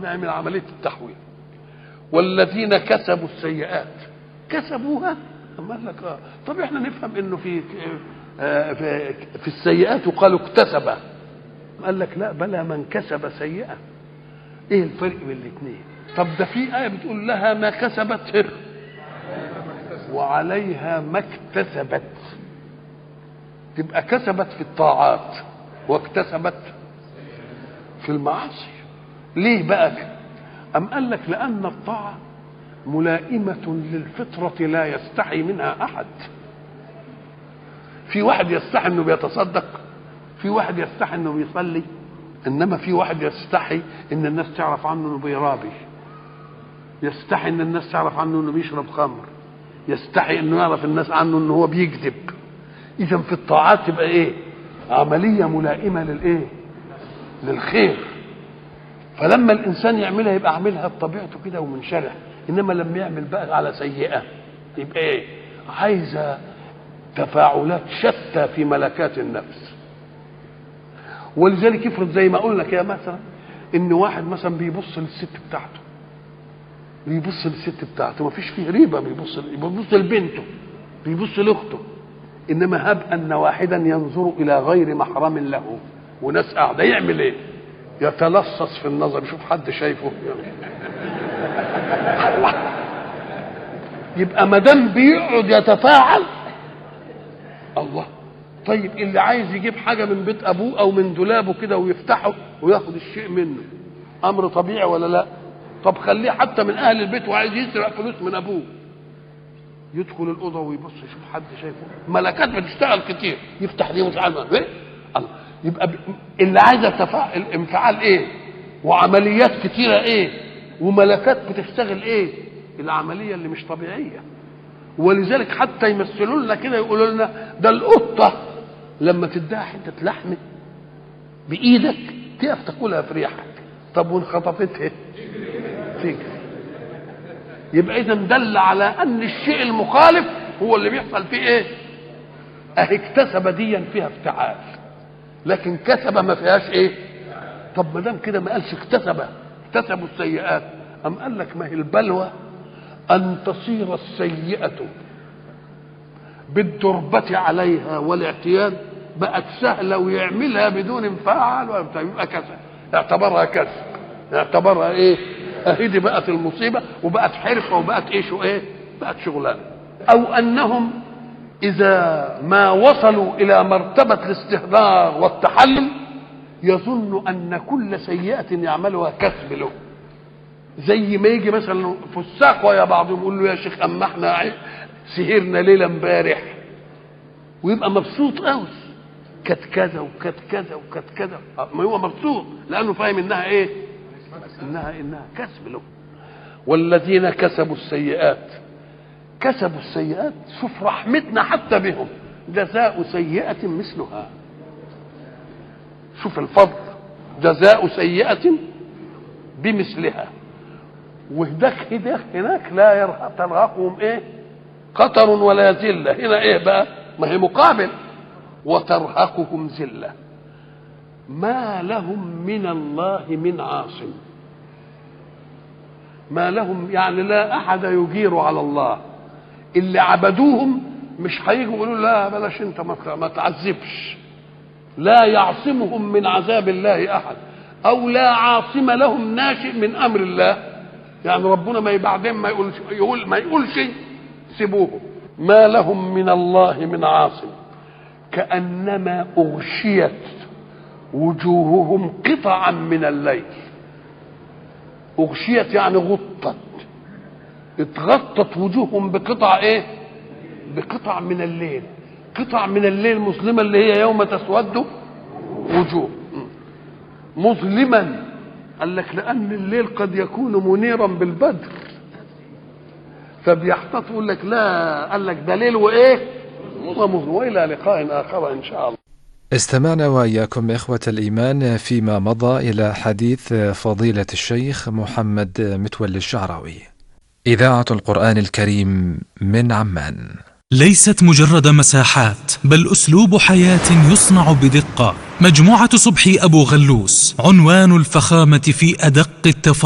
ونعمل عمليه التحويل والذين كسبوا السيئات كسبوها أما قال لك اه طب احنا نفهم انه في آه في, في السيئات وقالوا اكتسب قال لك لا بلى من كسب سيئه ايه الفرق بين الاثنين طب ده في ايه بتقول لها ما كسبت وعليها ما اكتسبت تبقى كسبت في الطاعات واكتسبت في المعاصي ليه بقى أم قال لك لأن الطاعة ملائمة للفطرة لا يستحي منها أحد في واحد يستحي انه بيتصدق في واحد يستحي انه بيصلي انما في واحد يستحي ان الناس تعرف عنه انه بيرابي يستحي ان الناس تعرف عنه انه بيشرب خمر يستحي انه يعرف الناس عنه انه هو بيكذب اذا في الطاعات تبقى ايه عمليه ملائمه للايه للخير فلما الانسان يعملها يبقى عاملها بطبيعته كده ومنشرح انما لما يعمل بقى على سيئه يبقى ايه عايزه تفاعلات شتى في ملكات النفس ولذلك افرض زي ما قلنا كده مثلا ان واحد مثلا بيبص للست بتاعته بيبص للست بتاعته ما فيش فيه ريبه بيبص بيبص لبنته بيبص لاخته انما هب ان واحدا ينظر الى غير محرم له وناس قاعده يعمل ايه؟ يتلصص في النظر يشوف حد شايفه يبقى ما دام بيقعد يتفاعل الله طيب اللي عايز يجيب حاجه من بيت ابوه او من دولابه كده ويفتحه وياخد الشيء منه امر طبيعي ولا لا طب خليه حتى من اهل البيت وعايز يسرق فلوس من ابوه يدخل الاوضه ويبص يشوف حد شايفه ملكات بتشتغل كتير يفتح دي ومش عارف ايه الله يبقى اللي عايزه تفاعل انفعال ايه وعمليات كتيره ايه وملكات بتشتغل ايه العمليه اللي مش طبيعيه ولذلك حتى يمثلوا لنا كده يقولوا لنا ده القطه لما تديها حته لحم بايدك تقف تاكلها في ريحك طب وان خطفتها تيجي يبقى اذا دل على ان الشيء المخالف هو اللي بيحصل فيه ايه اهي اكتسب ديا فيها افتعال لكن كسب ما فيهاش ايه طب ما دام كده ما قالش اكتسب اكتسبوا السيئات ام قال لك ما هي البلوى ان تصير السيئه بالدربة عليها والاعتياد بقت سهلة ويعملها بدون انفعال يبقى كسب اعتبرها كسب اعتبرها ايه اهي دي بقت المصيبة وبقت حرفة وبقت ايه شو ايه بقت شغلانة او انهم اذا ما وصلوا الى مرتبة الاستهدار والتحلل يظن ان كل سيئة يعملها كسب له زي ما يجي مثلا فساق ويا بعضهم يقول له يا شيخ اما احنا سهرنا ليله امبارح ويبقى مبسوط قوي كانت كذا وكانت كذا وكانت كذا ما هو مبسوط لانه فاهم انها ايه انها انها كسب له والذين كسبوا السيئات كسبوا السيئات شوف رحمتنا حتى بهم جزاء سيئة مثلها شوف الفضل جزاء سيئة بمثلها وهداك هداك هناك لا يرهق ترهقهم ايه قطر ولا ذله هنا ايه بقى ما هي مقابل وترهقهم ذله ما لهم من الله من عاصم ما لهم يعني لا احد يجير على الله اللي عبدوهم مش هيجوا يقولوا لا بلاش انت ما تعذبش لا يعصمهم من عذاب الله احد او لا عاصم لهم ناشئ من امر الله يعني ربنا ما بعدين ما يقولش يقول ما يقولش سيبوهم ما لهم من الله من عاصم كانما اغشيت وجوههم قطعا من الليل اغشيت يعني غطت اتغطت وجوههم بقطع ايه بقطع من الليل قطع من الليل مظلمه اللي هي يوم تسود وجوه مظلما قال لك لان الليل قد يكون منيرا بالبدر فبيحتاط يقول لك لا قال لك ده ليل وايه ومظلم والى لقاء اخر ان شاء الله استمعنا واياكم اخوه الايمان فيما مضى الى حديث فضيله الشيخ محمد متولي الشعراوي اذاعه القران الكريم من عمان ليست مجرد مساحات بل اسلوب حياه يصنع بدقه مجموعه صبحي ابو غلوس عنوان الفخامه في ادق التفاصيل